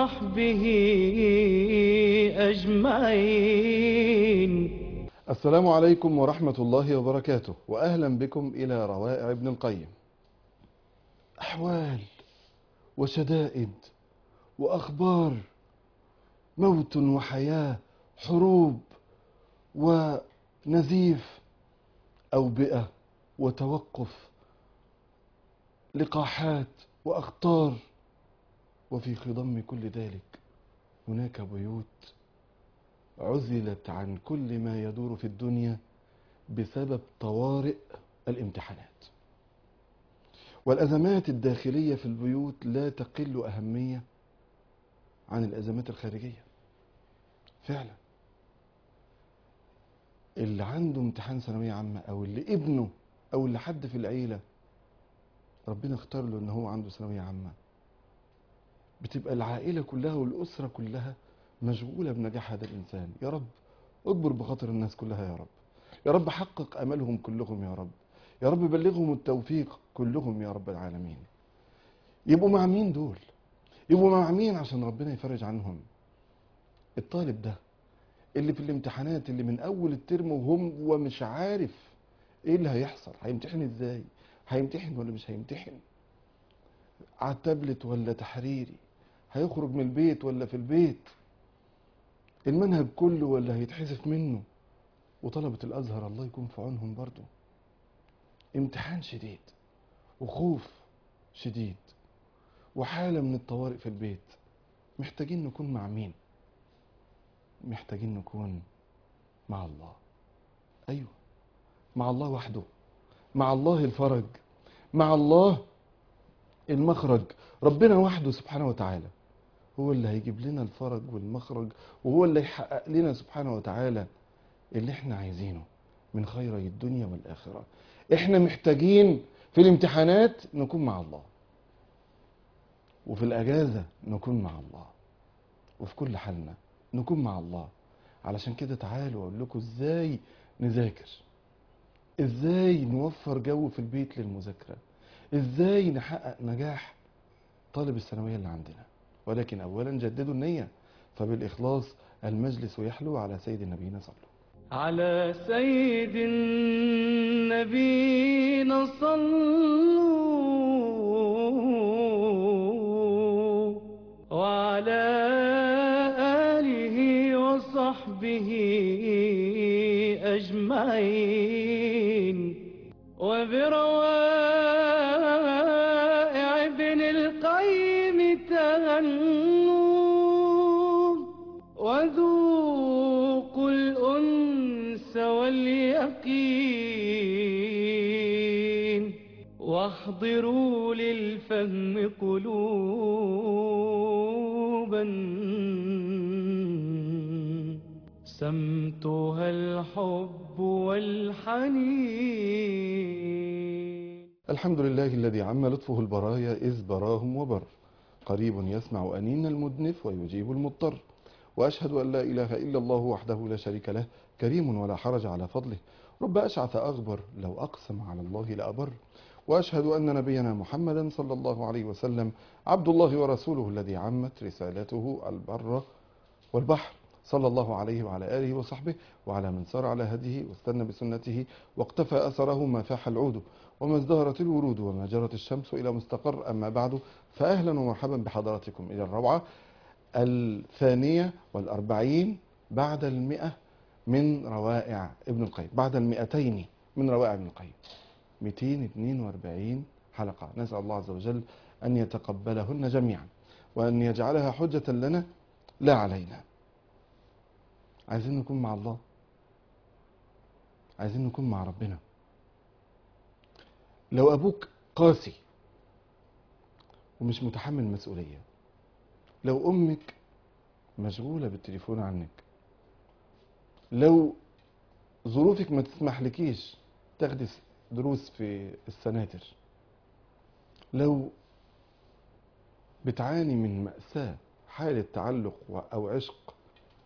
وصحبه أجمعين السلام عليكم ورحمة الله وبركاته وأهلا بكم إلى روائع ابن القيم أحوال وشدائد وأخبار موت وحياة حروب ونزيف أوبئة وتوقف لقاحات وأخطار وفي خضم كل ذلك هناك بيوت عزلت عن كل ما يدور في الدنيا بسبب طوارئ الامتحانات والأزمات الداخلية في البيوت لا تقل أهمية عن الأزمات الخارجية فعلا اللي عنده امتحان ثانوية عامة أو اللي ابنه أو اللي حد في العيلة ربنا اختار له إن هو عنده ثانوية عامة بتبقى العائلة كلها والأسرة كلها مشغولة بنجاح هذا الإنسان يا رب اجبر بخاطر الناس كلها يا رب يا رب حقق أملهم كلهم يا رب يا رب بلغهم التوفيق كلهم يا رب العالمين يبقوا مع مين دول يبقوا مع مين عشان ربنا يفرج عنهم الطالب ده اللي في الامتحانات اللي من اول الترم وهم هو مش عارف ايه اللي هيحصل هيمتحن ازاي هيمتحن ولا مش هيمتحن على التابلت ولا تحريري هيخرج من البيت ولا في البيت المنهج كله ولا هيتحذف منه وطلبة الأزهر الله يكون في عونهم برضو امتحان شديد وخوف شديد وحالة من الطوارئ في البيت محتاجين نكون مع مين محتاجين نكون مع الله أيوة مع الله وحده مع الله الفرج مع الله المخرج ربنا وحده سبحانه وتعالى هو اللي هيجيب لنا الفرج والمخرج وهو اللي يحقق لنا سبحانه وتعالى اللي احنا عايزينه من خيري الدنيا والآخرة احنا محتاجين في الامتحانات نكون مع الله وفي الأجازة نكون مع الله وفي كل حالنا نكون مع الله علشان كده تعالوا أقول لكم إزاي نذاكر إزاي نوفر جو في البيت للمذاكرة إزاي نحقق نجاح طالب الثانوية اللي عندنا ولكن أولا جددوا النية فبالإخلاص المجلس يحلو على سيد نبينا صلوا على سيد النبينا صلوا وعلى آله وصحبه أجمعين وبروائع ابن القيم تهنوا وذوقوا الأنس واليقين واحضروا للفهم قلوبا سمتها الحب والحنين الحمد لله الذي عم لطفه البرايا إذ براهم وبر قريب يسمع أنين المدنف ويجيب المضطر وأشهد أن لا إله إلا الله وحده لا شريك له كريم ولا حرج على فضله رب أشعث أغبر لو أقسم على الله لأبر وأشهد أن نبينا محمدا صلى الله عليه وسلم عبد الله ورسوله الذي عمت رسالته البر والبحر صلى الله عليه وعلى آله وصحبه وعلى من سار على هديه واستنى بسنته واقتفى أثره ما فاح العود وما ازدهرت الورود وما جرت الشمس إلى مستقر أما بعد فأهلا ومرحبا بحضراتكم إلى الروعة الثانية والأربعين بعد المئة من روائع ابن القيم بعد المئتين من روائع ابن القيم 242 حلقة نسأل الله عز وجل أن يتقبلهن جميعا وأن يجعلها حجة لنا لا علينا عايزين نكون مع الله عايزين نكون مع ربنا لو أبوك قاسي ومش متحمل مسؤولية لو أمك مشغولة بالتليفون عنك لو ظروفك ما تسمحلكيش تاخدي دروس في السناتر لو بتعاني من مأساة حالة تعلق و- أو عشق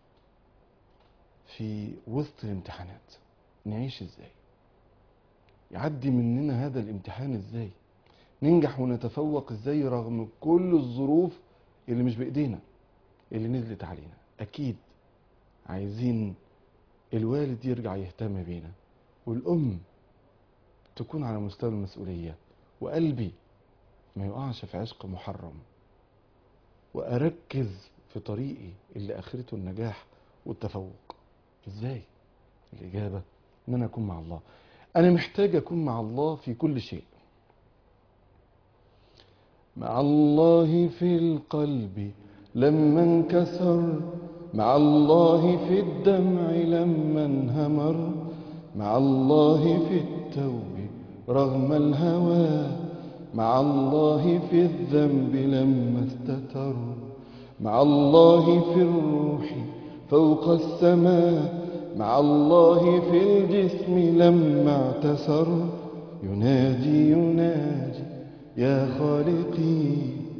في وسط الامتحانات نعيش ازاي يعدي مننا هذا الامتحان ازاي ننجح ونتفوق ازاي رغم كل الظروف اللي مش بايدينا اللي نزلت علينا اكيد عايزين الوالد يرجع يهتم بينا والام تكون على مستوى المسؤوليه وقلبي ما يقعش في عشق محرم واركز في طريقي اللي اخرته النجاح والتفوق ازاي الاجابه ان انا اكون مع الله انا محتاج اكون مع الله في كل شيء مع الله في القلب لما انكسر مع الله في الدمع لما انهمر مع الله في التوب رغم الهوى مع الله في الذنب لما استتر مع الله في الروح فوق السماء مع الله في الجسم لما اعتسر ينادي ينادي يا خالقي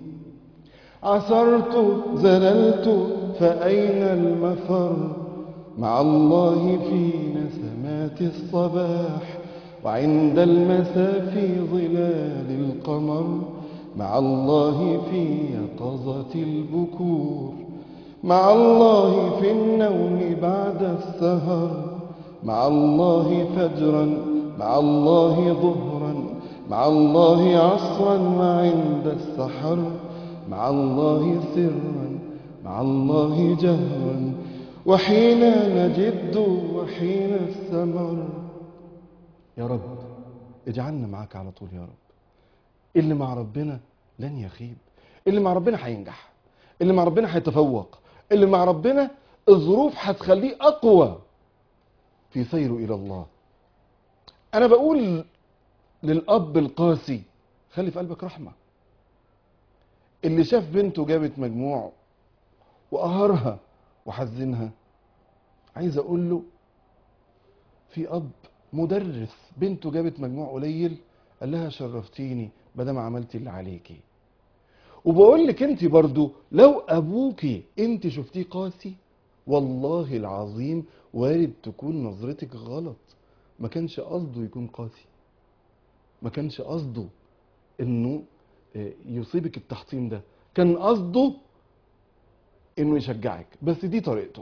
عثرت زللت فأين المفر مع الله في نسمات الصباح وعند المساء في ظلال القمر مع الله في يقظة البكور مع الله في النوم بعد السهر مع الله فجرا مع الله ظهرا مع الله عصرا وعند السحر مع الله سرا مع الله جهرا وحين نجد وحين السمر يا رب اجعلنا معاك على طول يا رب اللي مع ربنا لن يخيب اللي مع ربنا هينجح اللي مع ربنا هيتفوق اللي مع ربنا الظروف هتخليه اقوى في سيره الى الله انا بقول للاب القاسي خلي في قلبك رحمه اللي شاف بنته جابت مجموع وقهرها وحزنها عايز اقول له في اب مدرس بنته جابت مجموع قليل قال لها شرفتيني بدل عملتي اللي عليكي وبقول لك انت برضو لو ابوكي انت شفتيه قاسي والله العظيم وارد تكون نظرتك غلط ما كانش قصده يكون قاسي ما كانش قصده انه آه، يصيبك التحطيم ده كان قصده انه يشجعك بس دي طريقته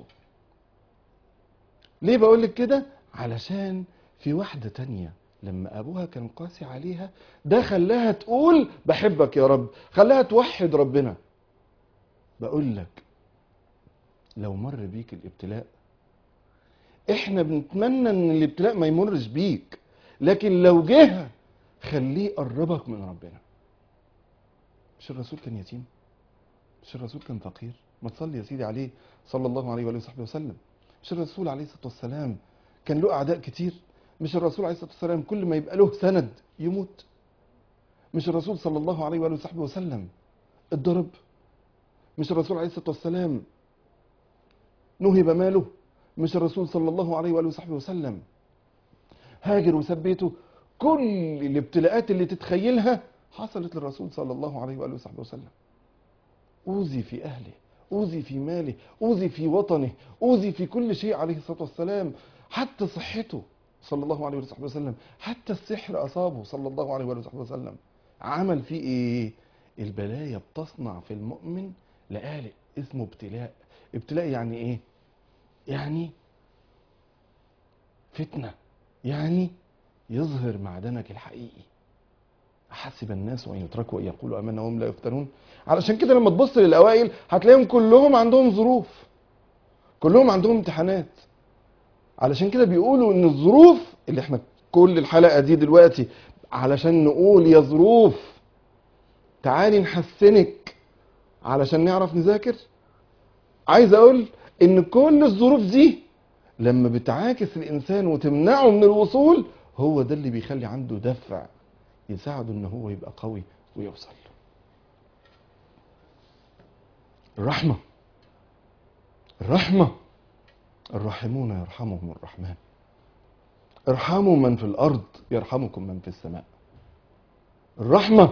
ليه بقول لك كده علشان في واحدة تانية لما ابوها كان قاسي عليها ده خلاها تقول بحبك يا رب خلاها توحد ربنا بقول لك لو مر بيك الابتلاء احنا بنتمنى ان الابتلاء ما يمرش بيك لكن لو جه خليه يقربك من ربنا مش الرسول كان يتيم مش الرسول كان فقير ما تصلي يا سيدي عليه صلى الله عليه وآله وصحبه وسلم مش الرسول عليه الصلاة والسلام كان له أعداء كتير مش الرسول عليه الصلاة والسلام كل ما يبقى له سند يموت مش الرسول صلى الله عليه وآله وصحبه وسلم اتضرب مش الرسول عليه الصلاة والسلام نهب ماله مش الرسول صلى الله عليه وآله وصحبه وسلم هاجر وساب بيته كل الابتلاءات اللي تتخيلها حصلت للرسول صلى الله عليه وآله وصحبه وسلم أوذي في أهله أوذي في ماله أوذي في وطنه أوذي في كل شيء عليه الصلاة والسلام حتى صحته صلى الله عليه وصحبه وسلم حتى السحر أصابه صلى الله عليه وصحبه وسلم عمل فيه إيه البلايا بتصنع في المؤمن لآلئ اسمه ابتلاء ابتلاء يعني إيه يعني فتنة يعني يظهر معدنك الحقيقي حسب الناس وان يتركوا ان يقولوا امنا وهم لا يفتنون علشان كده لما تبص للاوائل هتلاقيهم كلهم عندهم ظروف كلهم عندهم امتحانات علشان كده بيقولوا ان الظروف اللي احنا كل الحلقه دي دلوقتي علشان نقول يا ظروف تعالي نحسنك علشان نعرف نذاكر عايز اقول ان كل الظروف دي لما بتعاكس الانسان وتمنعه من الوصول هو ده اللي بيخلي عنده دفع يساعده ان هو يبقى قوي ويوصل الرحمة الرحمة الراحمون يرحمهم الرحمن ارحموا من في الأرض يرحمكم من في السماء الرحمة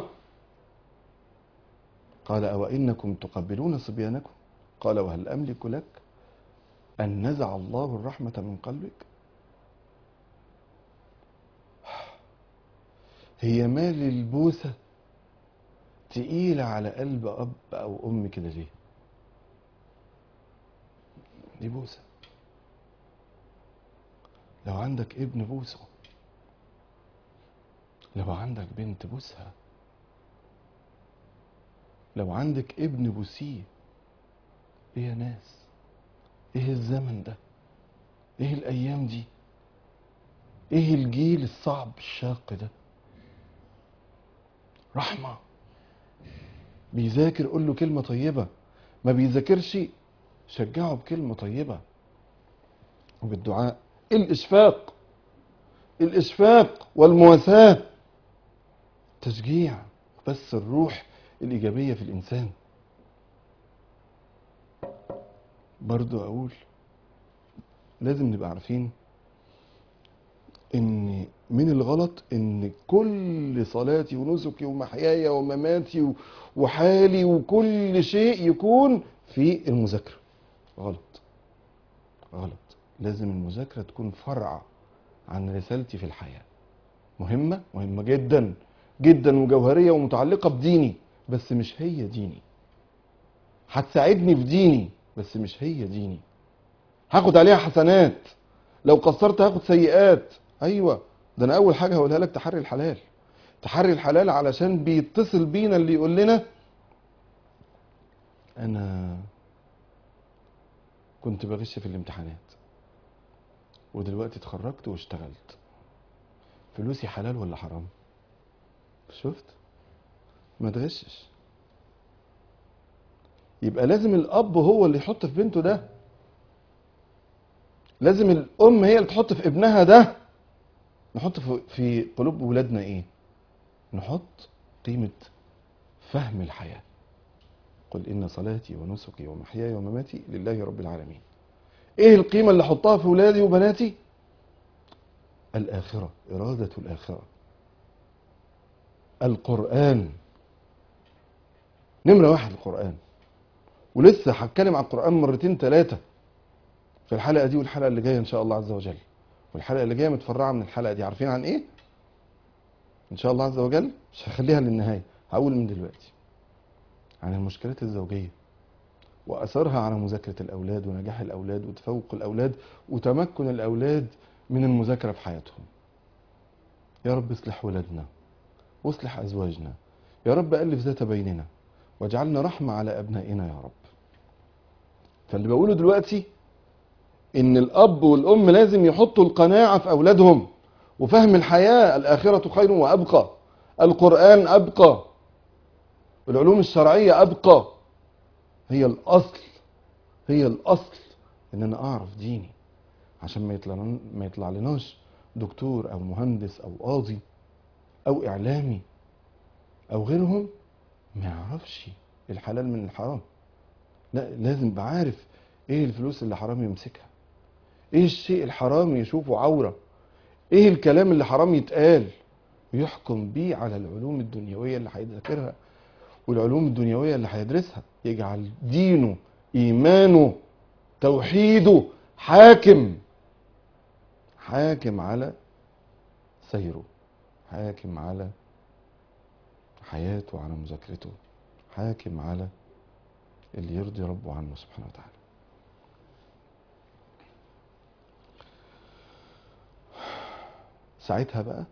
قال أو إنكم تقبلون صبيانكم قال وهل أملك لك أن نزع الله الرحمة من قلبك هي مال البوسة تقيلة على قلب أب أو أم كده ليه دي بوسة لو عندك ابن بوسه لو عندك بنت بوسها لو عندك ابن بوسيه ايه يا ناس ايه الزمن ده ايه الايام دي ايه الجيل الصعب الشاق ده رحمة بيذاكر قول له كلمة طيبة ما بيذاكرش شجعه بكلمة طيبة وبالدعاء الإشفاق الإشفاق والمواساة تشجيع بس الروح الإيجابية في الإنسان برضو أقول لازم نبقى عارفين ان من الغلط ان كل صلاتي ونسكي ومحياي ومماتي و- وحالي وكل شيء يكون في المذاكرة غلط غلط لازم المذاكرة تكون فرع عن رسالتي في الحياة مهمة مهمة جدا جدا وجوهرية ومتعلقة بديني بس مش هي ديني هتساعدني في ديني بس مش هي ديني هاخد عليها حسنات لو قصرت هاخد سيئات ايوه ده انا اول حاجه هقولها لك تحري الحلال تحري الحلال علشان بيتصل بينا اللي يقول لنا انا كنت بغش في الامتحانات ودلوقتي اتخرجت واشتغلت فلوسي حلال ولا حرام شفت ما تغشش يبقى لازم الاب هو اللي يحط في بنته ده لازم الام هي اللي تحط في ابنها ده نحط في- في قلوب ولادنا ايه نحط قيمة فهم الحياة قل إن صلاتي ونسكي ومحياي ومماتي لله رب العالمين ايه القيمة اللي احطها في ولادي وبناتي الآخرة إرادة الآخرة القرآن نمرة واحد القرآن ولسه هتكلم عن القرآن مرتين ثلاثة في الحلقة دي والحلقة اللي جاية إن شاء الله عز وجل والحلقة اللي جاية متفرعة من الحلقة دي عارفين عن إيه؟ إن شاء الله عز وجل مش هخليها للنهاية هقول من دلوقتي عن المشكلات الزوجية وأثرها على مذاكرة الأولاد ونجاح الأولاد وتفوق الأولاد وتمكن الأولاد من المذاكرة في حياتهم يا رب اصلح ولادنا واصلح أزواجنا يا رب ألف ذات بيننا واجعلنا رحمة على أبنائنا يا رب فاللي بقوله دلوقتي ان الاب والام لازم يحطوا القناعه في اولادهم وفهم الحياه الاخره خير وابقى القران ابقى العلوم الشرعيه ابقى هي الاصل هي الاصل ان انا اعرف ديني عشان ما يطلع ما يطلع لناش دكتور او مهندس او قاضي او اعلامي او غيرهم ما يعرفش الحلال من الحرام لا لازم يبقى عارف ايه الفلوس اللي حرام يمسكها ايه الشيء الحرام يشوفه عورة ايه الكلام اللي حرام يتقال ويحكم بيه على العلوم الدنيوية اللي هيذاكرها والعلوم الدنيوية اللي هيدرسها يجعل دينه ايمانه توحيده حاكم حاكم على سيره حاكم على حياته على مذاكرته حاكم على اللي يرضي ربه عنه سبحانه وتعالى ساعتها بقى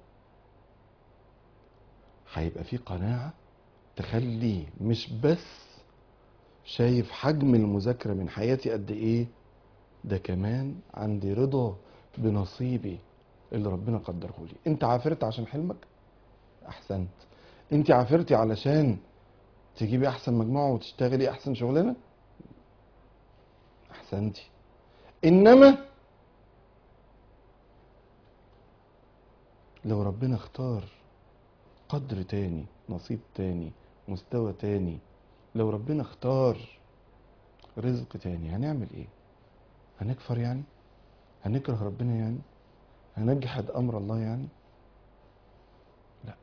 هيبقى في قناعة تخليه مش بس شايف حجم المذاكرة من حياتي قد ايه ده كمان عندي رضا بنصيبي اللي ربنا قدره لي انت عافرت عشان حلمك احسنت انت عافرتي علشان تجيبي احسن مجموعة وتشتغلي احسن شغلانة احسنتي انما لو ربنا اختار قدر تاني نصيب تاني مستوى تاني لو ربنا اختار رزق تاني هنعمل ايه هنكفر يعني هنكره ربنا يعني هنجحد امر الله يعني لا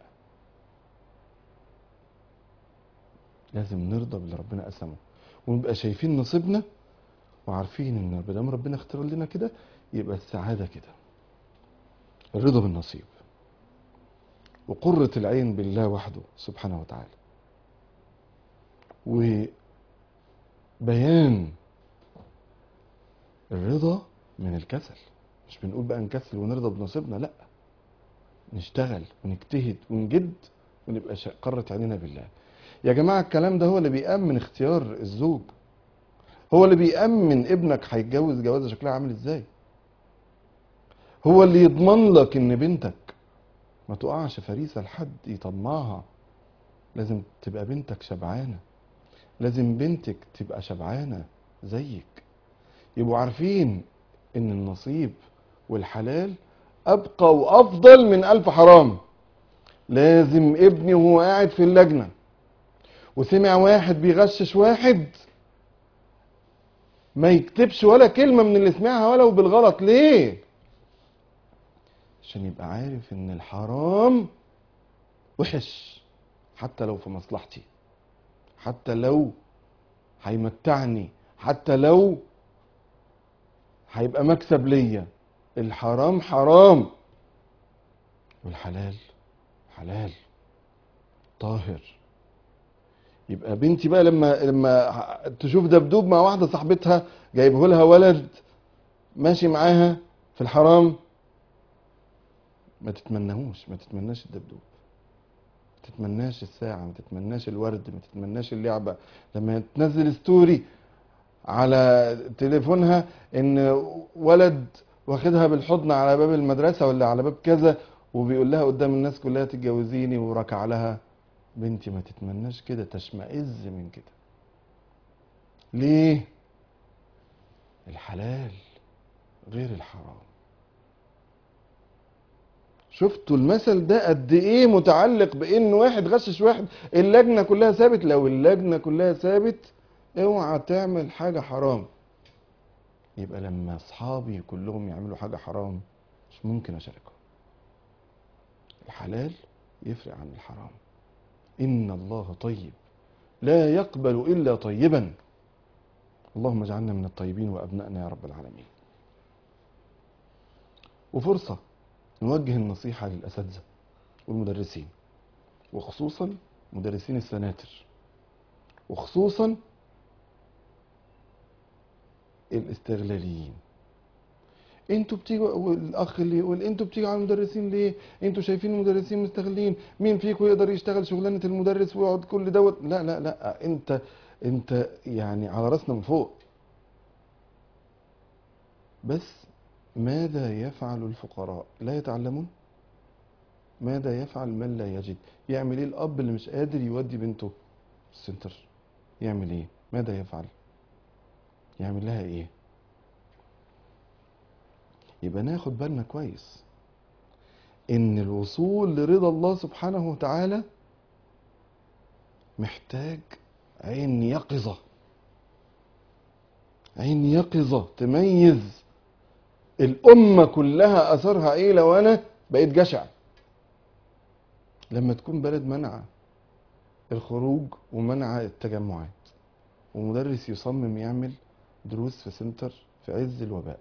لازم نرضى باللي ربنا قسمه ونبقى شايفين نصيبنا وعارفين ان ما دام ربنا اختار لنا كده يبقى السعاده كده الرضا بالنصيب وقرة العين بالله وحده سبحانه وتعالى وبيان الرضا من الكسل مش بنقول بقى نكسل ونرضى بنصيبنا لا نشتغل ونجتهد ونجد ونبقى شا- قرة عيننا بالله يا جماعة الكلام ده هو اللي بيأمن اختيار الزوج هو اللي بيأمن ابنك هيتجوز جوازة شكلها عامل ازاي هو اللي يضمن لك ان بنتك ما تقعش فريسة لحد يطمعها لازم تبقى بنتك شبعانة لازم بنتك تبقى شبعانة زيك يبقوا عارفين ان النصيب والحلال ابقى وافضل من الف حرام لازم ابني وهو قاعد في اللجنة وسمع واحد بيغشش واحد ما يكتبش ولا كلمة من اللي سمعها ولو بالغلط ليه عشان يبقى عارف ان الحرام وحش حتى لو في مصلحتي حتى لو هيمتعني حتى لو هيبقى مكسب ليا الحرام حرام والحلال حلال طاهر يبقى بنتي بقى لما لما ه- تشوف دبدوب مع واحده صاحبتها جايبه لها ولد ماشي معاها في الحرام ما تتمنهوش ما تتمناش الدبدوب ما تتمناش الساعة ما تتمناش الورد ما تتمناش اللعبة لما تنزل ستوري على تليفونها ان ولد واخدها بالحضن على باب المدرسة ولا على باب كذا وبيقول لها قدام الناس كلها تتجوزيني وركع لها بنتي ما تتمناش كده تشمئز من كده ليه الحلال غير الحرام شفتوا المثل ده قد ايه متعلق بان واحد غشش واحد اللجنه كلها ثابت لو اللجنه كلها ثابت اوعى تعمل حاجه حرام يبقى لما اصحابي كلهم يعملوا حاجه حرام مش ممكن اشاركهم الحلال يفرق عن الحرام ان الله طيب لا يقبل الا طيبا اللهم اجعلنا من الطيبين وابنائنا يا رب العالمين وفرصه نوجه النصيحة للأساتذة والمدرسين وخصوصا مدرسين السناتر وخصوصا الاستغلاليين انتوا بتيجوا والاخ اللي يقول انتوا بتيجوا على المدرسين ليه انتوا شايفين المدرسين مستغلين مين فيكم يقدر يشتغل شغلانه المدرس ويقعد كل دوت لا لا لا انت انت يعني على راسنا من فوق بس ماذا يفعل الفقراء لا يتعلمون ماذا يفعل من لا يجد يعمل ايه الاب اللي مش قادر يودي بنته السنتر يعمل ايه ماذا يفعل يعمل لها ايه يبقى ناخد بالنا كويس ان الوصول لرضا الله سبحانه وتعالى محتاج عين يقظة عين يقظة تميز الأمة كلها أثرها إيه لو أنا بقيت جشع لما تكون بلد منع الخروج ومنع التجمعات ومدرس يصمم يعمل دروس في سنتر في عز الوباء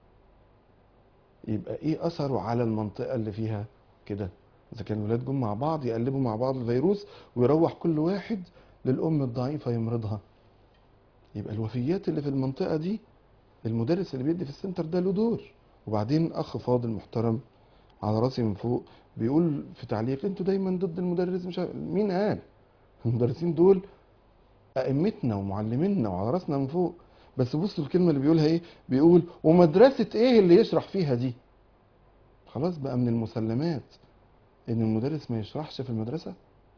يبقى ايه اثره على المنطقه اللي فيها كده اذا كان الولاد جم مع بعض يقلبوا مع بعض الفيروس ويروح كل واحد للام الضعيفه يمرضها يبقى الوفيات اللي في المنطقه دي المدرس اللي بيدي في السنتر ده له دور وبعدين اخ فاضل محترم على راسي من فوق بيقول في تعليق انتوا دايما ضد المدرس مش عارف- مين قال المدرسين دول ائمتنا ومعلمينا وعلى راسنا من فوق بس بصوا الكلمه اللي بيقولها ايه بيقول ومدرسه ايه اللي يشرح فيها دي خلاص بقى من المسلمات ان المدرس ما يشرحش في المدرسه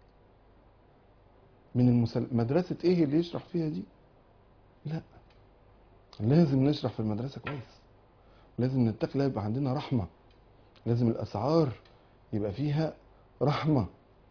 من المسل... مدرسه ايه اللي يشرح فيها دي لا لازم نشرح في المدرسه كويس لازم نتقي الله يبقى عندنا رحمه لازم الاسعار يبقى فيها رحمه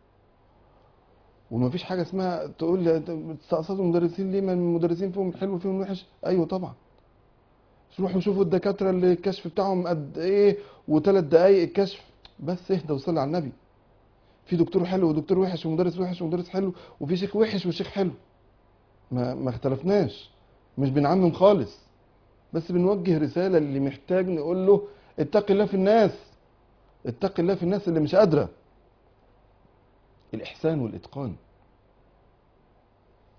ومفيش حاجه اسمها تقول لي أنت بتستقصدوا المدرسين ليه ما المدرسين فيهم حلو فيهم وحش ايوه طبعا روحوا شوفوا الدكاتره اللي الكشف بتاعهم قد ايه وثلاث دقايق الكشف بس اهدى وصلي على النبي في دكتور حلو ودكتور وحش ومدرس وحش ومدرس حلو وفي شيخ وحش وشيخ حلو ما ما اختلفناش مش بنعمم خالص بس بنوجه رساله اللي محتاج نقول له اتق الله في الناس اتق الله في الناس اللي مش قادره الإحسان والإتقان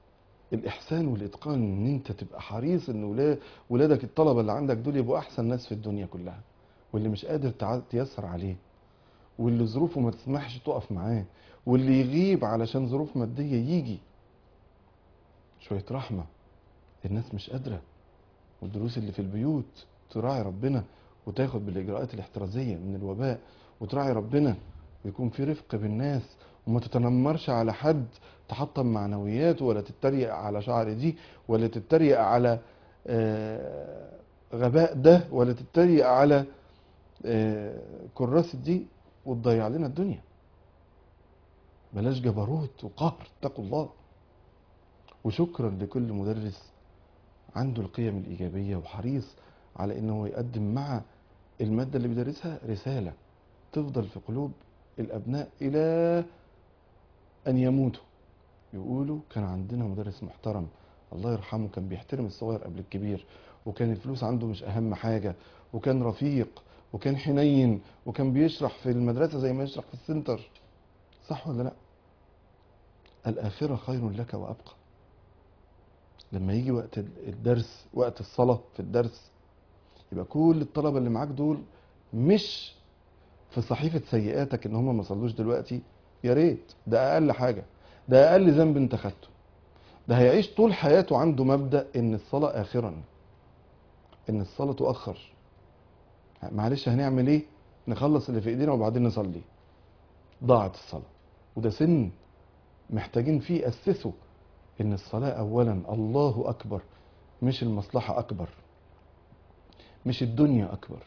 الاحسان والاتقان ان انت تبقى حريص ان ولا- ولادك الطلبه اللي عندك دول يبقوا احسن ناس في الدنيا كلها واللي مش قادر تع- تيسر عليه واللي ظروفه ما تسمحش تقف معاه واللي يغيب علشان ظروف ماديه يجي شويه رحمه الناس مش قادره والدروس اللي في البيوت تراعي ربنا وتاخد بالاجراءات الاحترازيه من الوباء وتراعي ربنا ويكون في رفق بالناس وما تتنمرش على حد تحطم معنوياته ولا تتريق على شعر دي ولا تتريق على آه، غباء ده ولا تتريق على آه، كراسة دي وتضيع لنا الدنيا بلاش جبروت وقهر اتقوا الله وشكرا لكل مدرس عنده القيم الإيجابية وحريص على إنه يقدم مع المادة اللي بيدرسها رسالة تفضل في قلوب الأبناء إلى أن يموتوا يقولوا كان عندنا مدرس محترم الله يرحمه كان بيحترم الصغير قبل الكبير وكان الفلوس عنده مش أهم حاجة وكان رفيق وكان حنين وكان بيشرح في المدرسة زي ما يشرح في السنتر صح ولا لا الآخرة خير لك وأبقى لما يجي وقت الدرس وقت الصلاة في الدرس يبقى كل الطلبة اللي معاك دول مش في صحيفة سيئاتك ان هم ما صلوش دلوقتي يا ريت ده اقل حاجة ده اقل ذنب انت خدته ده هيعيش طول حياته عنده مبدأ ان الصلاة اخرا ان الصلاة تؤخر معلش هنعمل ايه نخلص اللي في ايدينا وبعدين نصلي ضاعت الصلاة وده سن محتاجين فيه اسسوا ان الصلاة اولا الله اكبر مش المصلحة اكبر مش الدنيا اكبر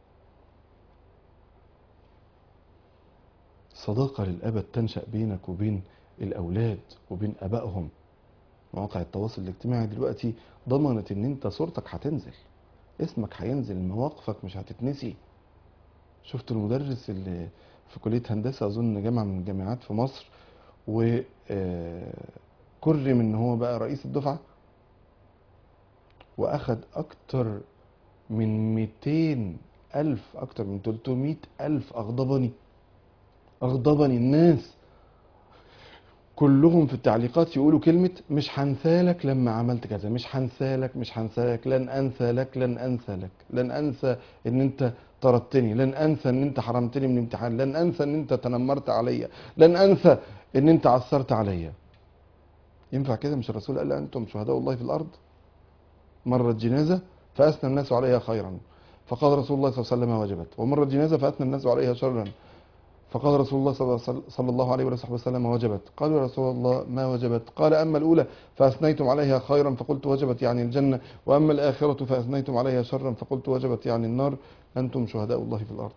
صداقة للأبد تنشأ بينك وبين الأولاد وبين أبائهم مواقع التواصل الاجتماعي دلوقتي ضمنت إن أنت صورتك هتنزل اسمك هينزل مواقفك مش هتتنسي شفت المدرس اللي في كلية هندسة أظن جامعة من الجامعات في مصر وكرم إن هو بقى رئيس الدفعة وأخد أكتر من 200 ألف أكتر من 300 ألف أغضبني أغضبني الناس كلهم في التعليقات يقولوا كلمة مش هنسالك لما عملت كذا مش هنسالك مش هنسالك لن أنسى لك لن أنسى لك لن أنسى إن أنت طردتني لن أنسى إن أنت حرمتني من امتحان لن أنسى إن أنت تنمرت عليا لن أنسى إن أنت عثرت عليا ينفع كده مش الرسول قال أنتم شهداء الله في الأرض مرت جنازة فأثنى الناس عليها خيرا فقال رسول الله صلى الله عليه وسلم وجبت ومرت جنازة فأثنى الناس عليها شرا فقال رسول الله صلى- صلى الله عليه وصحبه وسلم وجبت قالوا يا رسول الله ما وجبت قال أما الأولى فأثنيتم عليها خيرا فقلت وجبت يعني الجنة وأما الآخرة فأثنيتم عليها شرا فقلت وجبت يعني النار أنتم شهداء الله في الأرض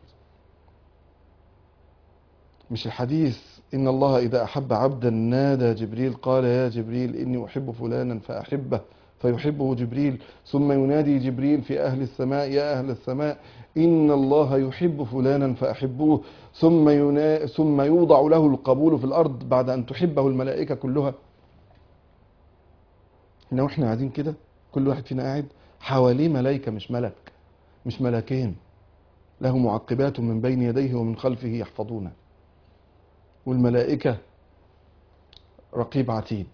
مش الحديث إن الله إذا أحب عبدا نادى جبريل قال يا جبريل إني أحب فلانا فأحبه فيحبه جبريل ثم ينادي جبريل في أهل السماء يا أهل السماء إن الله يحب فلانا فأحبوه ثم ينا... ثم يوضع له القبول في الأرض بعد أن تحبه الملائكة كلها إحنا وإحنا قاعدين كده كل واحد فينا قاعد حواليه ملائكة مش ملك مش ملكين له معقبات من بين يديه ومن خلفه يحفظونه والملائكة رقيب عتيد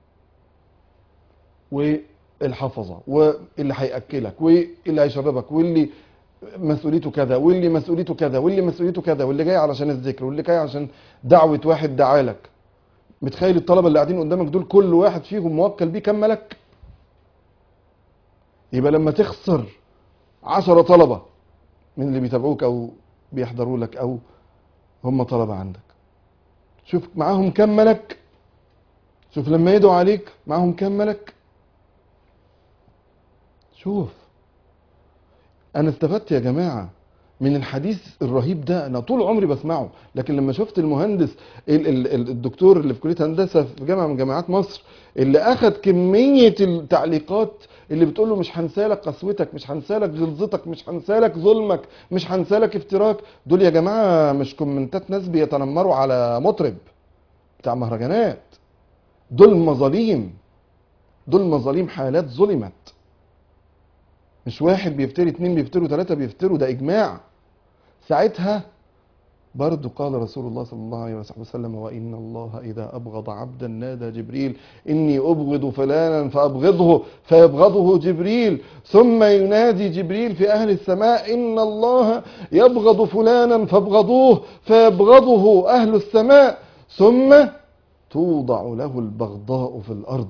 والحفظة واللي هيأكلك واللي هيشربك واللي مسؤوليته كذا واللي مسؤوليته كذا واللي مسؤوليته كذا واللي جاي علشان الذكر واللي جاي عشان دعوة واحد دعالك متخيل الطلبة اللي قاعدين قدامك دول كل واحد فيهم موكل بيه كام ملك يبقى لما تخسر عشرة طلبة من اللي بيتابعوك او بيحضروا لك او هم طلبة عندك شوف معاهم كام ملك شوف لما يدعوا عليك معاهم كام ملك شوف انا استفدت يا جماعه من الحديث الرهيب ده انا طول عمري بسمعه لكن لما شفت المهندس ال- ال- ال- الدكتور اللي في كليه هندسه في جامعه من جامعات مصر اللي اخذ كميه التعليقات اللي بتقول له مش هنسالك قسوتك مش هنسالك غلظتك مش هنسالك ظلمك مش هنسالك افتراك دول يا جماعه مش كومنتات ناس بيتنمروا على مطرب بتاع مهرجانات دول مظاليم دول مظاليم حالات ظلمت مش واحد بيفتري اتنين بيفتروا تلاتة بيفتروا ده إجماع ساعتها برضو قال رسول الله صلى الله عليه وسلم وإن الله إذا أبغض عبدا نادى جبريل إني أبغض فلانا فأبغضه فيبغضه جبريل ثم ينادي جبريل في أهل السماء إن الله يبغض فلانا فابغضوه فيبغضه أهل السماء ثم توضع له البغضاء في الأرض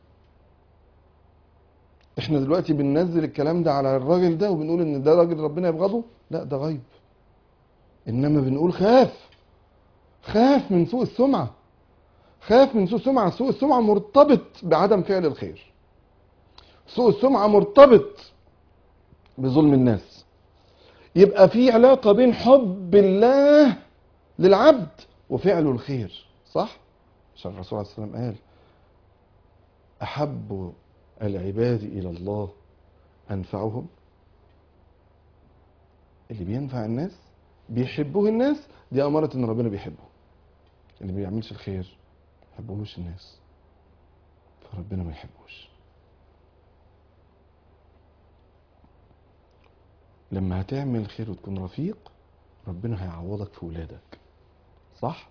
احنا دلوقتي بننزل الكلام ده على الراجل ده وبنقول ان ده راجل ربنا يبغضه لا ده غيب انما بنقول خاف خاف من سوء السمعة خاف من سوء السمعة سوء السمعة مرتبط بعدم فعل الخير سوء السمعة مرتبط بظلم الناس يبقى في علاقة بين حب الله للعبد وفعله الخير صح؟ عشان الرسول عليه الصلاة والسلام قال أحب العباد إلى الله أنفعهم اللي بينفع الناس بيحبوه الناس دي أمارة إن ربنا بيحبه اللي ما بيعملش الخير ما يحبوهوش الناس فربنا ما يحبوش لما هتعمل خير وتكون رفيق ربنا هيعوضك في ولادك صح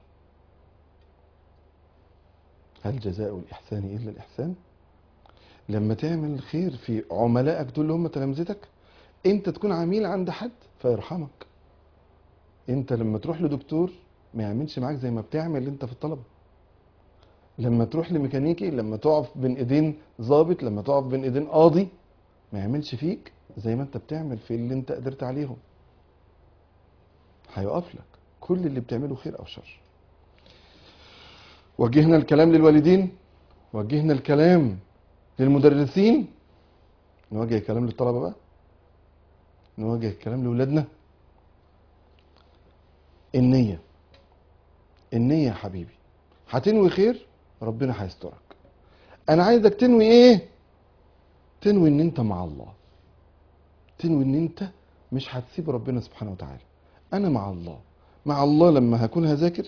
هل جزاء الإحسان إلا الإحسان لما تعمل الخير في عملائك دول اللي هم تلامذتك انت تكون عميل عند حد فيرحمك انت لما تروح لدكتور ما يعملش معاك زي ما بتعمل انت في الطلبه لما تروح لميكانيكي لما تقف بين ايدين ظابط لما تقف بين ايدين قاضي ما يعملش فيك زي ما انت بتعمل في اللي انت قدرت عليهم هيقف لك كل اللي بتعمله خير او شر وجهنا الكلام للوالدين وجهنا الكلام للمدرسين نوجه الكلام للطلبه بقى نوجه الكلام لاولادنا النية النية يا حبيبي هتنوي خير ربنا هيسترك انا عايزك تنوي ايه تنوي ان انت مع الله تنوي ان انت مش هتسيب ربنا سبحانه وتعالى انا مع الله مع الله لما هكون هذاكر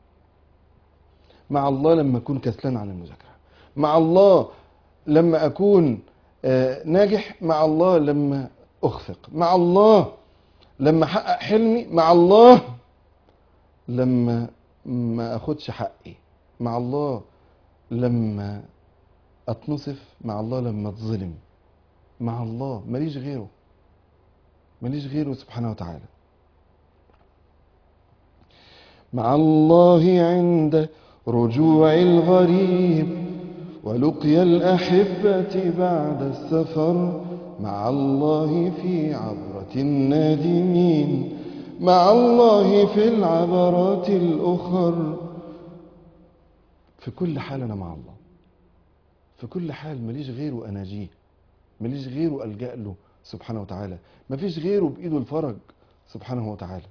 مع الله لما اكون كسلان عن المذاكره مع الله لما اكون آه، ناجح مع الله لما اخفق مع الله لما احقق حلمي مع الله لما ما اخدش حقي مع الله لما اتنصف مع الله لما اتظلم مع الله ماليش غيره ماليش غيره سبحانه وتعالى مع الله عند رجوع الغريب ولقيا الأحبة بعد السفر مع الله في عبرة النادمين مع الله في العبرات الأخر في كل حال أنا مع الله في كل حال ماليش غيره أناجيه ماليش غيره ألجأ له سبحانه وتعالى مفيش غيره بإيده الفرج سبحانه وتعالى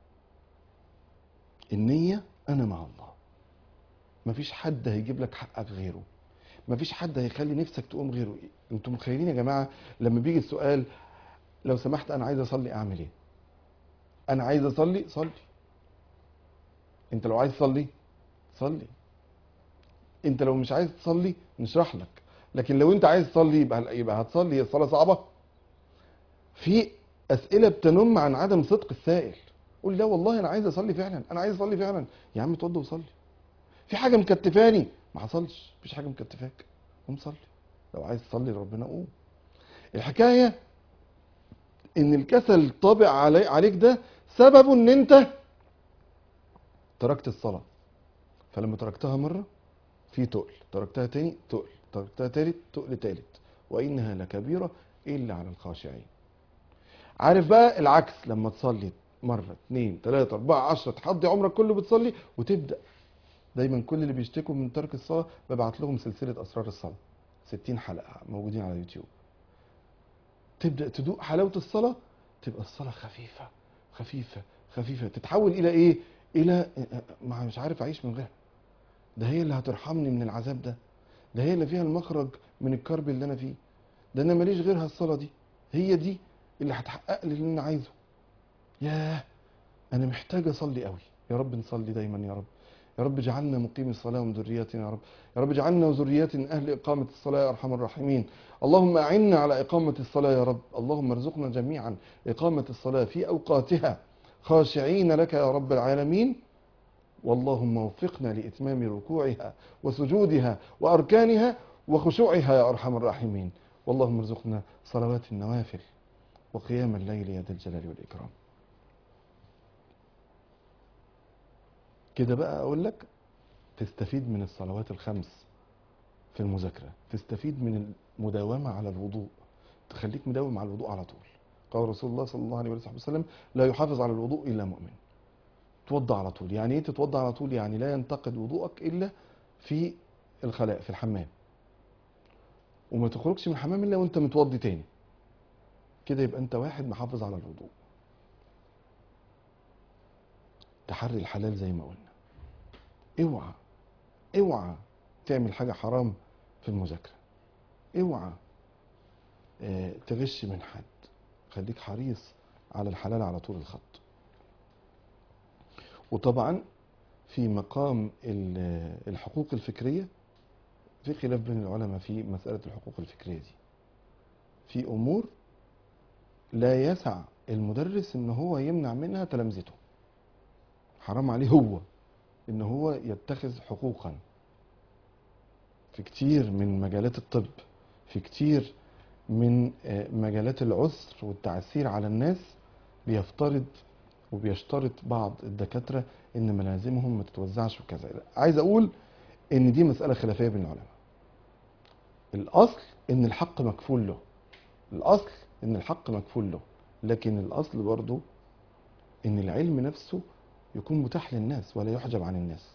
النية أنا مع الله مفيش حد هيجيب لك حقك غيره مفيش حد هيخلي نفسك تقوم غيره انتوا متخيلين يا جماعة لما بيجي السؤال لو سمحت أنا عايز أصلي أعمل إيه أنا عايز أصلي صلي أنت لو عايز تصلي صلي أنت لو مش عايز تصلي نشرح لك لكن لو أنت عايز تصلي يبقى يبقى هتصلي هي الصلاة صعبة في أسئلة بتنم عن عدم صدق السائل قول لا والله أنا عايز أصلي فعلا أنا عايز أصلي فعلا يا عم اتوضى وصلي في حاجة مكتفاني ما حصلش مفيش حاجة مكتفاك قوم صلي لو عايز تصلي لربنا قوم الحكاية ان الكسل طابع علي عليك ده سببه ان انت تركت الصلاة فلما تركتها مرة في تقل تركتها تاني تقل تركتها تالت تقل تالت وإنها لكبيرة إلا على الخاشعين عارف بقى العكس لما تصلي مرة اتنين تلاتة أربعة عشرة تحضي عمرك كله بتصلي وتبدأ دايما كل اللي بيشتكوا من ترك الصلاة ببعت لهم سلسلة أسرار الصلاة 60 حلقة موجودين على يوتيوب تبدأ تدوق حلاوة الصلاة تبقى الصلاة خفيفة خفيفة خفيفة تتحول إلى إيه؟ إلى ما مش عارف أعيش من غيرها ده هي اللي هترحمني من العذاب ده ده هي اللي فيها المخرج من الكرب اللي أنا فيه ده أنا ماليش غيرها الصلاة دي هي دي اللي هتحقق لي اللي أنا عايزه ياه أنا محتاج أصلي قوي يا رب نصلي دايما يا رب يا رب اجعلنا مقيم الصلاة ومن ذرياتنا يا رب يا رب اجعلنا وذرياتنا أهل إقامة الصلاة يا أرحم الراحمين اللهم أعنا على إقامة الصلاة يا رب اللهم ارزقنا جميعا إقامة الصلاة في أوقاتها خاشعين لك يا رب العالمين واللهم وفقنا لإتمام ركوعها وسجودها وأركانها وخشوعها يا أرحم الراحمين واللهم ارزقنا صلوات النوافل وقيام الليل يا ذا الجلال والإكرام كده بقى أقول لك تستفيد من الصلوات الخمس في المذاكرة تستفيد من المداومة على الوضوء تخليك مداوم على الوضوء على طول قال رسول الله صلى الله عليه وسلم لا يحافظ على الوضوء إلا مؤمن توضى على طول يعني ايه تتوضى على طول يعني لا ينتقد وضوءك إلا في الخلاء في الحمام وما تخرجش من الحمام إلا وانت متوضي تاني كده يبقى انت واحد محافظ على الوضوء تحري الحلال زي ما قلنا اوعى اوعى تعمل حاجة حرام في المذاكرة اوعى اه تغش من حد خليك حريص على الحلال على طول الخط وطبعا في مقام ال- الحقوق الفكرية في خلاف بين العلماء في مسألة الحقوق الفكرية دي في أمور لا يسع المدرس ان هو يمنع منها تلامذته حرام عليه هو ان هو يتخذ حقوقا في كتير من مجالات الطب في كتير من آه، مجالات العسر والتعسير على الناس بيفترض وبيشترط بعض الدكاترة ان ملازمهم ما تتوزعش وكذا عايز اقول ان دي مسألة خلافية بين العلماء الاصل ان الحق مكفول له الاصل ان الحق مكفول له لكن الاصل برضو ان العلم نفسه يكون متاح للناس ولا يحجب عن الناس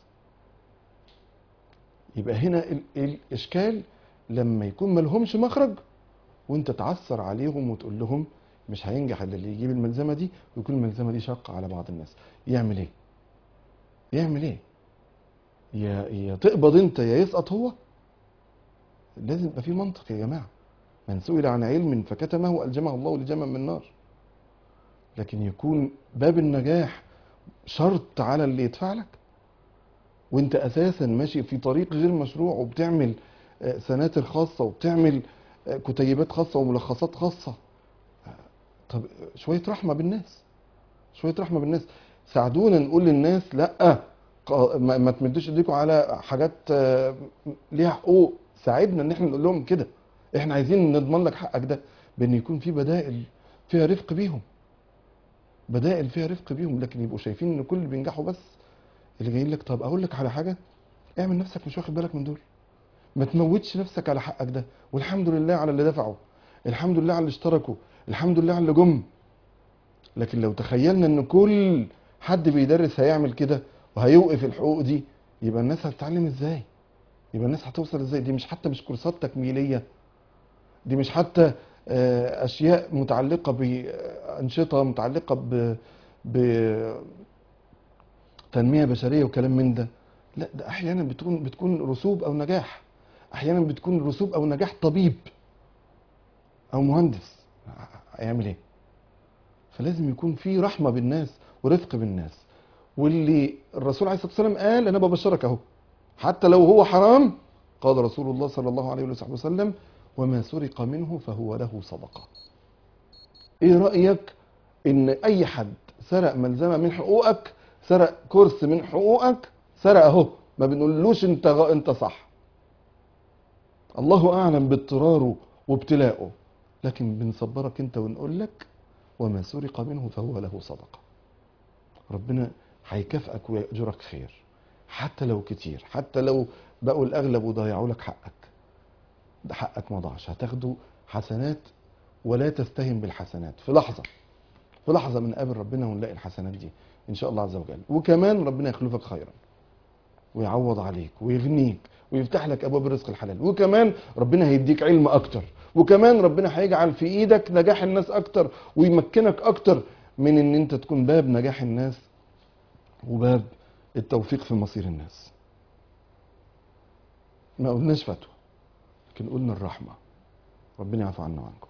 يبقى هنا ال- الاشكال لما يكون ملهمش مخرج وانت تعثر عليهم وتقول لهم مش هينجح الا اللي يجيب الملزمه دي ويكون الملزمه دي شاقه على بعض الناس يعمل ايه يعمل ايه يا يا تقبض انت يا يسقط هو لازم يبقى في منطق يا جماعه من سئل عن علم فكتمه الجمه الله لجما من نار لكن يكون باب النجاح شرط على اللي يدفع لك وانت اساسا ماشي في طريق غير مشروع وبتعمل آه، سناتر خاصه وبتعمل آه، كتيبات خاصه وملخصات خاصه آه، طب شويه رحمه بالناس شويه رحمه بالناس ساعدونا نقول للناس لا ق- ما ما تمدوش ايديكم على حاجات آه، ليها حقوق ساعدنا ان احنا نقول لهم كده احنا عايزين نضمن لك حقك ده بان يكون في بدائل فيها رفق بيهم بدائل فيها رفق بيهم لكن يبقوا شايفين ان كل اللي بينجحوا بس اللي جايين لك طب اقول لك على حاجه اعمل نفسك مش واخد بالك من دول ما تموتش نفسك على حقك ده والحمد لله على اللي دفعوا الحمد لله على اللي اشتركوا الحمد لله على اللي جم لكن لو تخيلنا ان كل حد بيدرس هيعمل كده وهيوقف الحقوق دي يبقى الناس هتتعلم ازاي يبقى الناس هتوصل ازاي دي مش حتى مش كورسات تكميليه دي مش حتى آه، اشياء متعلقه بانشطه متعلقه ب بتنميه بشريه وكلام من ده لا ده احيانا بتكون بتكون رسوب او نجاح احيانا بتكون رسوب او نجاح طبيب او مهندس هيعمل ايه فلازم يكون في رحمه بالناس ورفق بالناس واللي الرسول عليه الصلاه والسلام قال انا ببشرك اهو حتى لو هو حرام قال رسول الله صلى الله عليه وصحبه وسلم وما سرق منه فهو له صدقه ايه رايك ان اي حد سرق ملزمه من حقوقك سرق كرس من حقوقك سرق اهو ما بنقولوش انت غ... انت صح الله اعلم باضطراره وابتلاءه لكن بنصبرك انت ونقول لك وما سرق منه فهو له صدقه ربنا هيكافئك ويأجرك خير حتى لو كتير حتى لو بقوا الاغلب وضيعوا لك حقك ده حقك ما ضاعش هتاخده حسنات ولا تستهن بالحسنات في لحظه في لحظه من قابل ربنا ونلاقي الحسنات دي ان شاء الله عز وجل وكمان ربنا يخلفك خيرا ويعوض عليك ويغنيك ويفتح لك ابواب الرزق الحلال وكمان ربنا هيديك علم اكتر وكمان ربنا هيجعل في ايدك نجاح الناس اكتر ويمكنك اكتر من ان انت تكون باب نجاح الناس وباب التوفيق في مصير الناس ما قلناش فتوى لكن قلنا الرحمة ربنا يعفو عنا وعنكم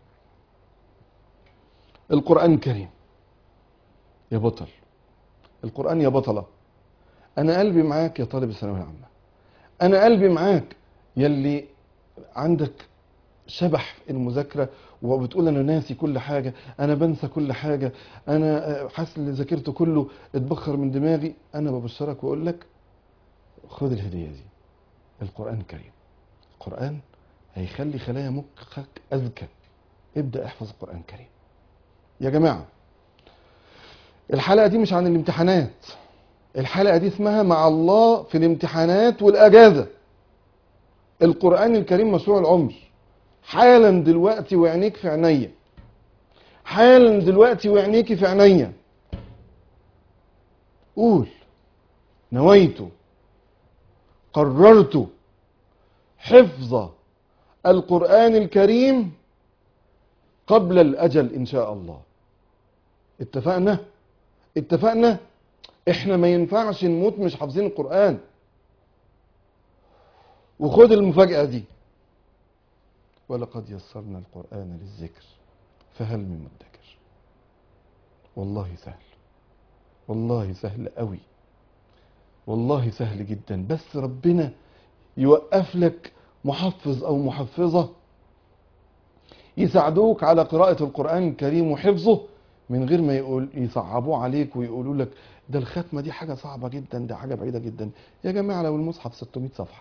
القرآن الكريم يا بطل القرآن يا بطلة أنا قلبي معاك يا طالب الثانوية العامة أنا قلبي معاك يلي عندك شبح المذاكرة وبتقول أنا ناسي كل حاجة أنا بنسى كل حاجة أنا آه، حاسس اللي ذاكرته كله اتبخر من دماغي أنا ببشرك وأقول لك خد الهدية دي القرآن الكريم القرآن هيخلي خلايا مخك أذكى ابدأ احفظ القرآن الكريم يا جماعة الحلقة دي مش عن الامتحانات الحلقة دي اسمها مع الله في الامتحانات والأجازة القرآن الكريم مشروع العمر حالا دلوقتي وعينيك في عينيا حالا دلوقتي وعينيك في عينيا قول نويت قررت حفظ القرآن الكريم قبل الأجل إن شاء الله اتفقنا اتفقنا احنا ما ينفعش نموت مش حافظين القرآن وخد المفاجأة دي ولقد يسرنا القرآن للذكر فهل من مدكر والله سهل والله سهل قوي والله سهل جدا بس ربنا يوقف لك محفظ او محفظة يساعدوك على قراءة القرآن الكريم وحفظه من غير ما يقول يصعبوه عليك ويقولوا لك ده الختمة دي حاجة صعبة جدا ده حاجة بعيدة جدا يا جماعة لو المصحف 600 صفحة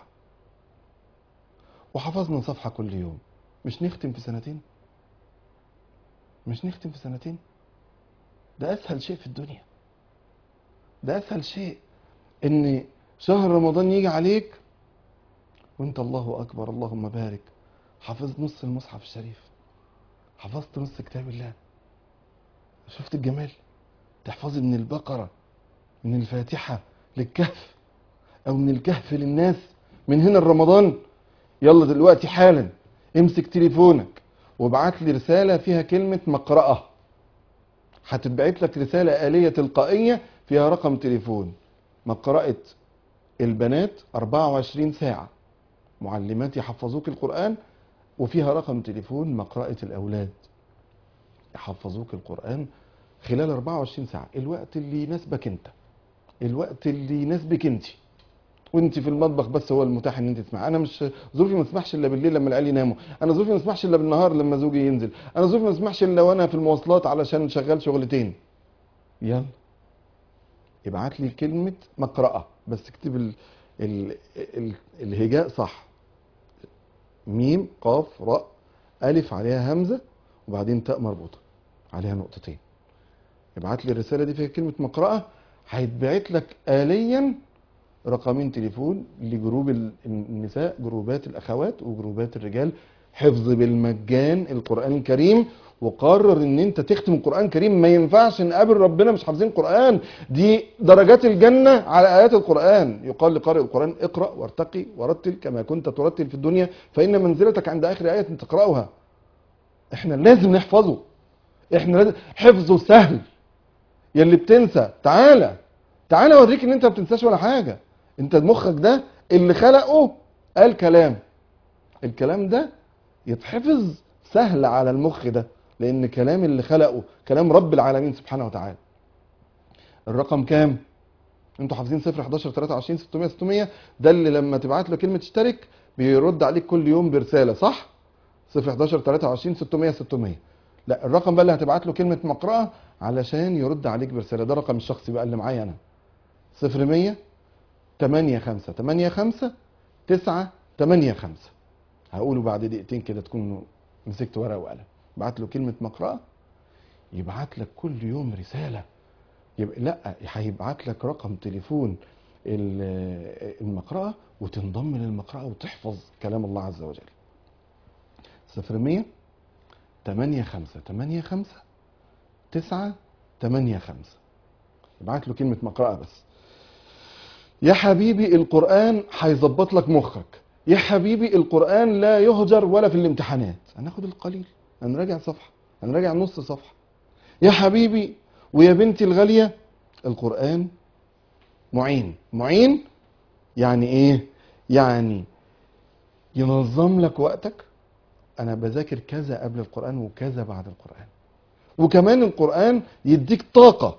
وحفظنا صفحة كل يوم مش نختم في سنتين مش نختم في سنتين ده أسهل شيء في الدنيا ده أسهل شيء إن شهر رمضان يجي عليك وانت الله أكبر اللهم بارك حفظت نص المصحف الشريف حفظت نص كتاب الله شفت الجمال تحفظي من البقرة من الفاتحة للكهف أو من الكهف للناس من هنا لرمضان يلا دلوقتي حالا امسك تليفونك وابعت لي رسالة فيها كلمة مقرأة هتتبعت لك رسالة آلية تلقائية فيها رقم تليفون مقرأة البنات 24 ساعة معلمات يحفظوك القرآن وفيها رقم تليفون مقرأة الأولاد يحفظوك القرآن خلال 24 ساعة الوقت اللي يناسبك انت الوقت اللي يناسبك انت وانت في المطبخ بس هو المتاح ان انت تسمع انا مش ظروفي ما تسمحش الا بالليل لما العيال يناموا انا ظروفي ما تسمحش الا بالنهار لما زوجي ينزل انا ظروفي ما تسمحش الا وانا في المواصلات علشان شغال شغلتين يلا ابعت لي كلمة مقرأة بس اكتب ال... ال... ال... الهجاء صح ميم قاف راء ألف عليها همزة وبعدين تاء مربوطة عليها نقطتين ابعت لي الرسالة دي فيها كلمة مقرأة هيتبعت لك آليا رقمين تليفون لجروب ال- النساء جروبات الأخوات وجروبات الرجال حفظ بالمجان القرآن الكريم وقرر ان انت تختم القرآن الكريم ما ينفعش نقابل ربنا مش حافظين القرآن دي درجات الجنة على آيات القرآن يقال لقارئ القرآن اقرأ وارتقي ورتل كما كنت ترتل في الدنيا فإن منزلتك عند آخر آية تقرأها احنا لازم نحفظه احنا لازم حفظه سهل يلي بتنسى تعالى تعالى اوريك ان انت ما بتنساش ولا حاجه انت مخك ده اللي خلقه قال كلام الكلام ده يتحفظ سهل على المخ ده لان كلام اللي خلقه كلام رب العالمين سبحانه وتعالى الرقم كام انتوا حافظين 0 11 23 600 600 ده اللي لما تبعت له كلمه اشترك بيرد عليك كل يوم برساله صح 0 11 23 600 600 لا الرقم بقى اللي هتبعت له كلمه مقرأة علشان يرد عليك برساله ده رقم الشخصي بقى اللي معايا انا 0100 8 5 8 5 9 8 5 هقوله بعد دقيقتين كده تكون مسكت ورقه وقلم بعت له كلمه مقرأة يبعت لك كل يوم رساله يبقى لا هيبعت لك رقم تليفون ال- المقرأة وتنضم للمقرأة وتحفظ كلام الله عز وجل صفر مية تمانية خمسة تمانية خمسة تسعة تمانية خمسة ابعت له كلمة مقرأة بس يا حبيبي القرآن هيظبط لك مخك يا حبيبي القرآن لا يهجر ولا في الامتحانات هناخد القليل هنراجع صفحة هنراجع نص صفحة يا حبيبي ويا بنتي الغالية القرآن معين معين يعني ايه يعني ينظم لك وقتك انا بذاكر كذا قبل القرآن وكذا بعد القرآن وكمان القرآن يديك طاقة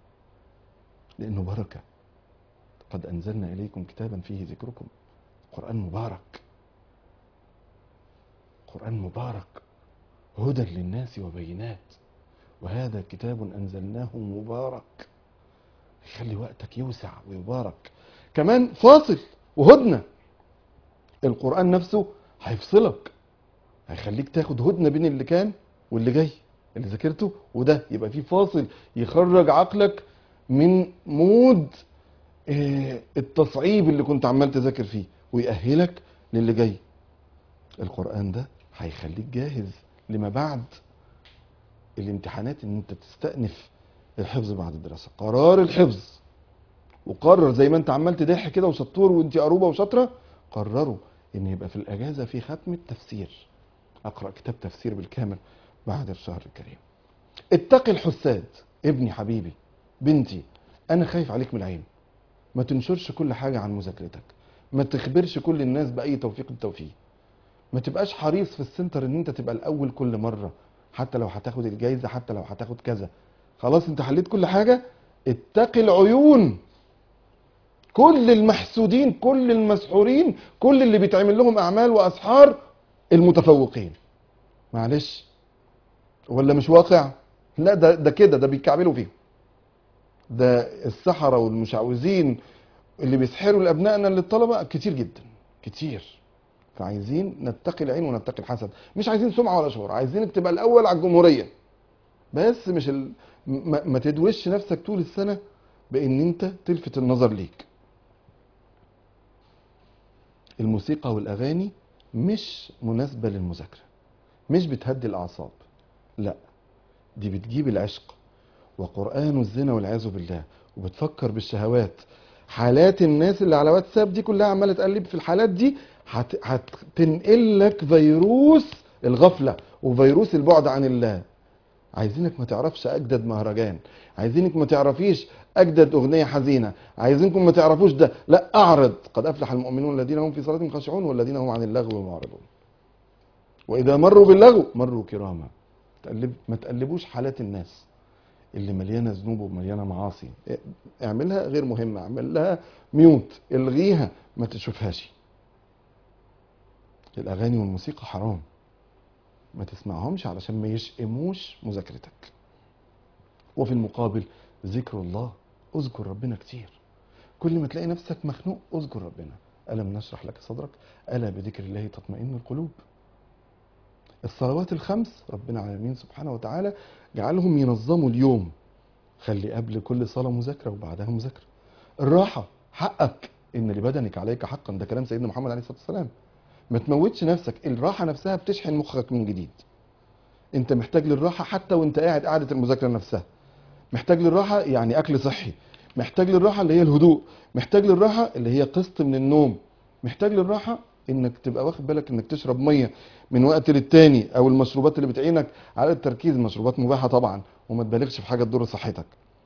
لانه بركة قد انزلنا اليكم كتابا فيه ذكركم القرآن مبارك قرآن مبارك هدى للناس وبينات وهذا كتاب أنزلناه مبارك يخلي وقتك يوسع ويبارك كمان فاصل وهدنة القرآن نفسه هيفصلك هيخليك تاخد هدنة بين اللي كان واللي جاي اللي ذاكرته وده يبقى في فاصل يخرج عقلك من مود آه، التصعيب اللي كنت عمال تذاكر فيه ويأهلك للي جاي القرآن ده هيخليك جاهز لما بعد الامتحانات ان انت تستأنف الحفظ بعد الدراسة قرار الحفظ وقرر زي ما انت عمال تدح كده وشطور وانت قروبة وشاطرة قرروا ان يبقى في الاجازة في ختم التفسير اقرأ كتاب تفسير بالكامل بعد الشهر الكريم اتقي الحساد ابني حبيبي بنتي انا خايف عليك من العين ما تنشرش كل حاجة عن مذاكرتك ما تخبرش كل الناس بأي توفيق التوفيق ما تبقاش حريص في السنتر ان انت تبقى الاول كل مرة حتى لو هتاخد الجايزة حتى لو هتاخد كذا خلاص انت حليت كل حاجة اتقي العيون كل المحسودين كل المسحورين كل اللي بيتعمل لهم اعمال واسحار المتفوقين معلش ولا مش واقع لا ده ده كده ده بيكعبلوا فيهم ده السحرة والمشعوذين اللي بيسحروا لابنائنا للطلبة كتير جدا كتير فعايزين نتقي العين ونتقي الحسد مش عايزين سمعة ولا شهرة عايزينك تبقى الاول على الجمهورية بس مش ال... ما, ما تدوش نفسك طول السنة بان انت تلفت النظر ليك الموسيقى والاغاني مش مناسبة للمذاكرة مش بتهدي الاعصاب لا دي بتجيب العشق وقرآن الزنا والعياذ بالله وبتفكر بالشهوات حالات الناس اللي على واتساب دي كلها عماله تقلب في الحالات دي هت- هتنقل لك فيروس الغفله وفيروس البعد عن الله عايزينك ما تعرفش اجدد مهرجان عايزينك ما تعرفيش اجدد اغنيه حزينه عايزينكم ما تعرفوش ده لا اعرض قد افلح المؤمنون الذين هم في صلاتهم خاشعون والذين هم عن اللغو معرضون واذا مروا باللغو مروا كراما تقلب ما تقلبوش حالات الناس اللي مليانه ذنوب ومليانه معاصي اعملها غير مهمه اعمل لها ميوت الغيها ما تشوفهاش الاغاني والموسيقى حرام ما تسمعهمش علشان ما يشئموش مذاكرتك وفي المقابل ذكر الله اذكر ربنا كتير كل ما تلاقي نفسك مخنوق اذكر ربنا ألم نشرح لك صدرك ألا بذكر الله تطمئن القلوب الصلوات الخمس ربنا العالمين سبحانه وتعالى جعلهم ينظموا اليوم خلي قبل كل صلاة مذاكرة وبعدها مذاكرة الراحة حقك إن لبدنك عليك حقا ده كلام سيدنا محمد عليه الصلاة والسلام ما تموتش نفسك الراحة نفسها بتشحن مخك من جديد انت محتاج للراحة حتى وانت قاعد قاعدة المذاكرة نفسها محتاج للراحة يعني أكل صحي محتاج للراحة اللي هي الهدوء محتاج للراحة اللي هي قسط من النوم محتاج للراحة انك تبقى واخد بالك انك تشرب مية من وقت للتاني او المشروبات اللي بتعينك على التركيز مشروبات مباحة طبعا وما تبالغش في حاجة تضر صحتك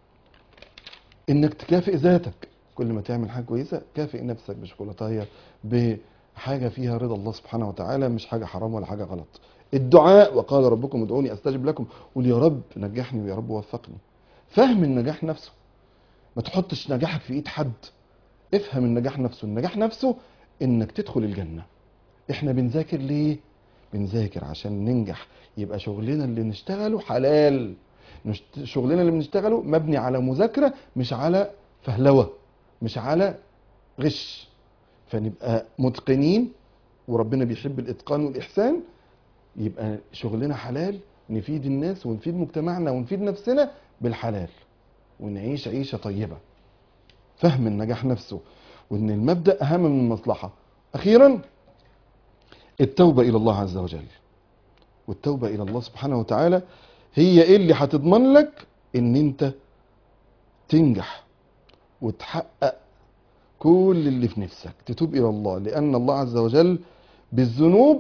انك تكافئ ذاتك كل ما تعمل حاجة كويسة كافئ نفسك بشوكولاتاية بحاجة فيها رضا الله سبحانه وتعالى مش حاجة حرام ولا حاجة غلط الدعاء وقال ربكم ادعوني استجب لكم قول يا رب نجحني ويا رب وفقني فهم النجاح نفسه ما تحطش نجاحك في ايد حد افهم النجاح نفسه النجاح نفسه انك تدخل الجنة احنا بنذاكر ليه بنذاكر عشان ننجح يبقى شغلنا اللي نشتغله حلال نشت- شغلنا اللي بنشتغله مبني على مذاكرة مش على فهلوة مش على غش فنبقى متقنين وربنا بيحب الاتقان والاحسان يبقى شغلنا حلال نفيد الناس ونفيد مجتمعنا ونفيد نفسنا بالحلال ونعيش عيشة طيبة فهم النجاح نفسه وان المبدأ اهم من المصلحة اخيرا التوبة الى الله عز وجل والتوبة الى الله سبحانه وتعالى هي ايه اللي هتضمن لك ان انت تنجح وتحقق كل اللي في نفسك تتوب الى الله لان الله عز وجل بالذنوب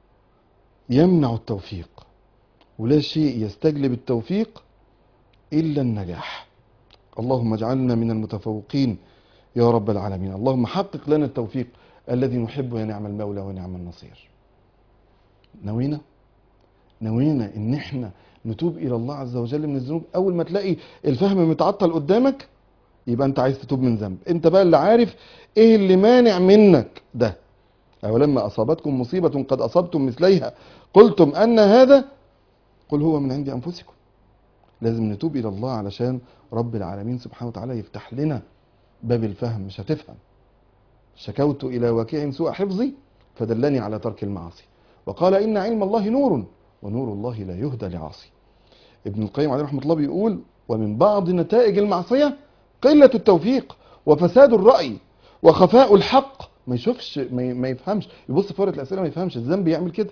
يمنع التوفيق ولا شيء يستجلب التوفيق الا النجاح اللهم اجعلنا من المتفوقين يا رب العالمين اللهم حقق لنا التوفيق الذي نحبه يا نعم المولى ونعم النصير نوينا نوينا ان احنا نتوب الى الله عز وجل من الذنوب اول ما تلاقي الفهم متعطل قدامك يبقى انت عايز تتوب من ذنب انت بقى اللي عارف ايه اللي مانع منك ده أولما أصابتكم مصيبة قد أصبتم مثليها قلتم أن هذا قل هو من عند أنفسكم لازم نتوب إلى الله علشان رب العالمين سبحانه وتعالى يفتح لنا باب الفهم مش هتفهم شكوت إلى واكع سوء حفظي فدلني على ترك المعاصي وقال إن علم الله نور ونور الله لا يهدى لعاصي ابن القيم عليه رحمة الله بيقول ومن بعض نتائج المعصية قلة التوفيق وفساد الرأي وخفاء الحق ما يشوفش ما ما يفهمش يبص في ورقة الأسئلة ما يفهمش الذنب يعمل كده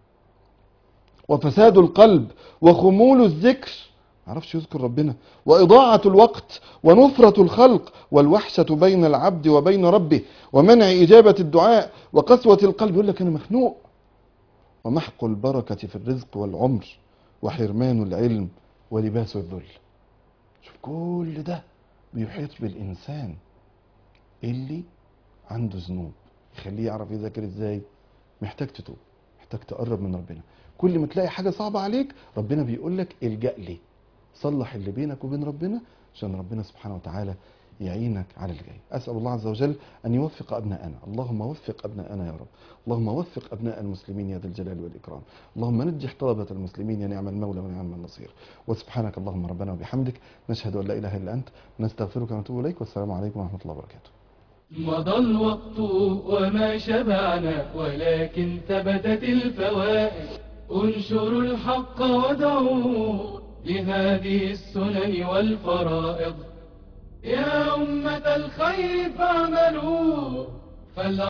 وفساد القلب وخمول الذكر ما عرفش يذكر ربنا وإضاعة الوقت ونفرة الخلق والوحشة بين العبد وبين ربه ومنع إجابة الدعاء وقسوة القلب يقول لك أنا مخنوق ومحق البركة في الرزق والعمر وحرمان العلم ولباس الذل شوف كل ده بيحيط بالإنسان اللي عنده ذنوب يخليه يعرف يذاكر ازاي محتاج تتوب محتاج تقرب من ربنا كل ما تلاقي حاجة صعبة عليك ربنا بيقول لك الجأ لي صلح اللي بينك وبين ربنا عشان ربنا سبحانه وتعالى يعينك على اللي جاي أسأل الله عز وجل أن يوفق أبناءنا اللهم وفق أبناءنا يا رب اللهم وفق أبناء المسلمين يا ذا الجلال والإكرام اللهم نجح طلبة المسلمين يا نعم المولى ونعم النصير وسبحانك اللهم ربنا وبحمدك نشهد أن لا إله إلا أنت نستغفرك ونتوب إليك والسلام عليكم ورحمة الله وبركاته مضى الوقت وما شبعنا ولكن ثبتت الفوائد انشروا الحق ودعوا لهذه السنن والفرائض يا أمة الخير فاعملوا فالع-